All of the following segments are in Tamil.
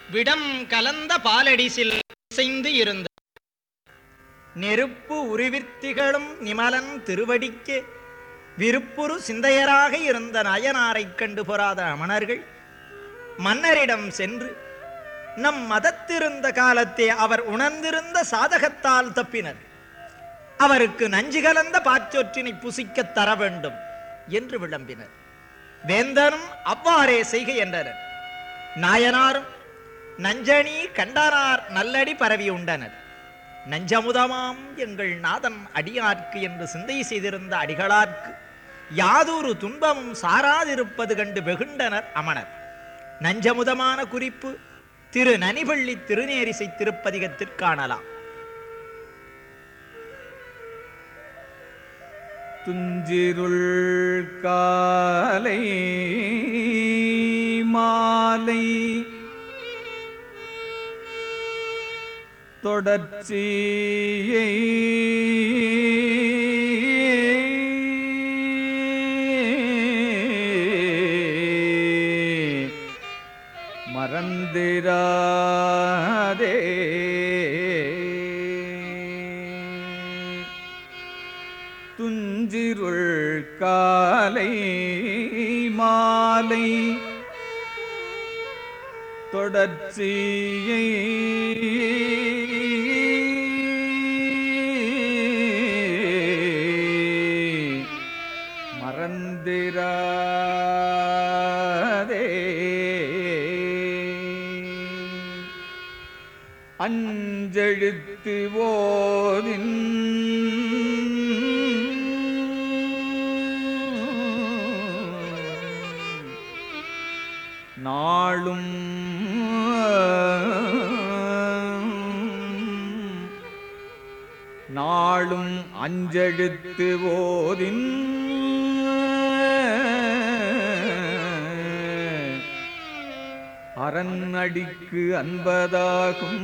விடம் கலந்த பாலடிசில் இசைந்து இருந்த நெருப்பு உருவிர்த்திகளும் நிமலன் திருவடிக்கு விருப்புரு சிந்தையராக இருந்த நயனாரைக் கண்டு பொறாத அமணர்கள் மன்னரிடம் சென்று நம் மதத்திருந்த காலத்தே அவர் உணர்ந்திருந்த சாதகத்தால் தப்பினர் அவருக்கு நஞ்சு கலந்த பாச்சொற்றினை புசிக்கத் தர வேண்டும் என்று விளம்பினர் வேந்தனும் அவ்வாறே செய்க என்றனர் நாயனாரும் நஞ்சணி கண்டானார் நல்லடி பரவி உண்டனர் நஞ்சமுதமாம் எங்கள் நாதன் அடியார்க்கு என்று சிந்தை செய்திருந்த அடிகளார்க்கு யாதொரு துன்பமும் சாராதிருப்பது கண்டு வெகுண்டனர் அமணர் நஞ்சமுதமான குறிப்பு திரு நனிபள்ளி திருநேரிசை திருப்பதிகத்திற் காணலாம் துஞ்சிருள் காலை மாலை தொடர்ச்சியை மறந்திராதே துஞ்சிருள் காலை மாலை தொடர்ச்சியை மறந்திராதே அஞ்செழுத்து ஓதின் நாளும் நாளும் அஞ்செழுத்து ஓதின் அரண்அடிக்கு அன்பதாகும்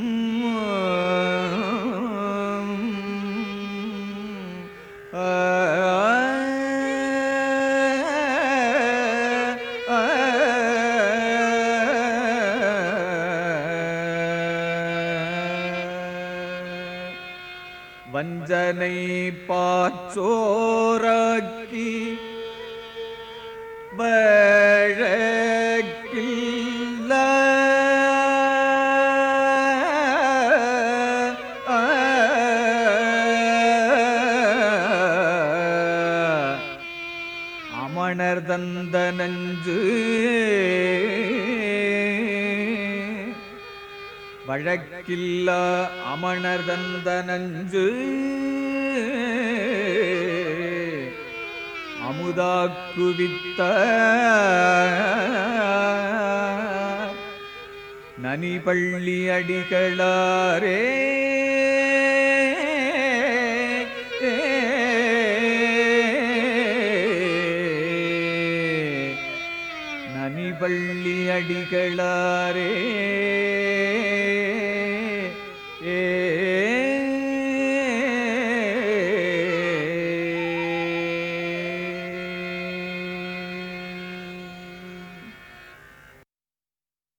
வஞ்சனை பாச்சோராக்கி வழக்கில்ல அமணர் தந்த நஞ்சு வழக்கில்ல அமணர் தந்த நஞ்சு அமுதாக்குவித்த நனிபள்ளி அடிகளாரே நனிபள்ளி அடிகளாரே ஏ